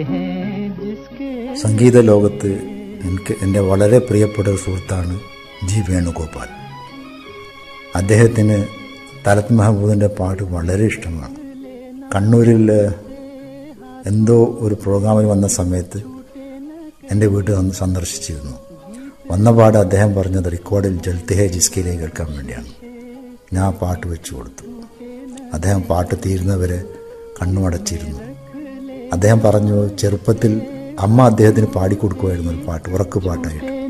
സംഗീത ലോകത്ത് എനിക്ക് എൻ്റെ വളരെ പ്രിയപ്പെട്ട ഒരു സുഹൃത്താണ് ജി വേണുഗോപാൽ അദ്ദേഹത്തിന് തലത് മെഹബൂദിൻ്റെ പാട്ട് വളരെ ഇഷ്ടമാണ് കണ്ണൂരിൽ എന്തോ ഒരു പ്രോഗ്രാമിൽ വന്ന സമയത്ത് എൻ്റെ വീട്ടിൽ വന്ന് സന്ദർശിച്ചിരുന്നു വന്ന പാട് അദ്ദേഹം പറഞ്ഞത് റെക്കോർഡിൽ ജൽത്തെ ഹേ ജിസ്കിലെ കേൾക്കാൻ വേണ്ടിയാണ് ഞാൻ ആ പാട്ട് വെച്ചു കൊടുത്തു അദ്ദേഹം പാട്ട് തീരുന്നവരെ കണ്ണുമടച്ചിരുന്നു അദ്ദേഹം പറഞ്ഞു ചെറുപ്പത്തിൽ അമ്മ അദ്ദേഹത്തിന് പാടിക്കൊടുക്കുമായിരുന്നു ഒരു പാട്ട് ഉറക്ക് പാട്ടായിട്ട്